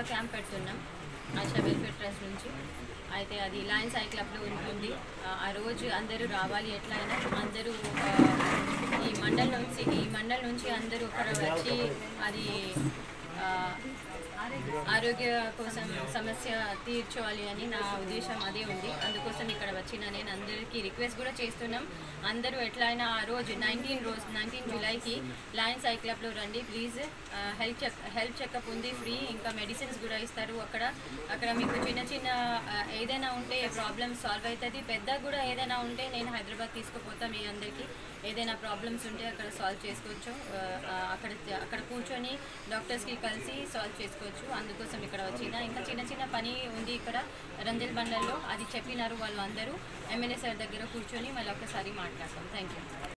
camp పెడుతున్నాం ASHA welfare trust నుంచి అయితే అది లయన్స్ ఐ క్లబ్లో ఉంటుంది ఆ, ఆ రోజు అందరూ రావాలి ఎట్లయినా అందరూ ఆ, ఈ మండల్ నుంచి ఈ మండల్ నుంచి అందరూ అక్కడ వచ్చి అది ఆ, ఆరోగ్య కోసం సమస్య తీర్చోవాలి అని నా ఉద్దేశం అదే ఉంది అందుకోసం ఇక్కడ వచ్చిన నేను అందరికీ రిక్వెస్ట్ కూడా చేస్తున్నాం అందరూ ఎట్లయినా ఆ రోజు నైన్టీన్ రోజు నైన్టీన్ జూలైకి లయన్స్ ఐ క్లబ్లో రండి please health check health checkup ఉంది ఫ్రీ ఇంకా మెడిసిన్స్ కూడా ఇస్తారు అక్కడ అక్కడ మీకు చిన్న చిన్న ఆ, ఏదైనా ఉంటే ప్రాబ్లమ్ సాల్వ్ అవుతుంది పెద్ద కూడా ఏదైనా ఉంటే నేను హైదరాబాద్ తీసుకుపోతాం మీ అందరికీ ఏదైనా ప్రాబ్లమ్స్ ఉంటే అక్కడ సాల్వ్ చేసుకోవచ్చు ఆ, ఆ, అక్కడ అక్కడ కూర్చొని డాక్టర్స్కి కలిసి సాల్వ్ చేసుకోవచ్చు అందుకోసం ఇక్కడ వచ్చిన ఇంకా చిన్న చిన్న పని ఉంది ఇక్కడ రంజల్ బండల్లో అది చెప్పినారు వాళ్ళు అందరూ ఎమ్మెల్యే సార్ దగ్గర కూర్చొని మళ్ళీ ఒకసారి మాట్లాడతాం థ్యాంక్ యూ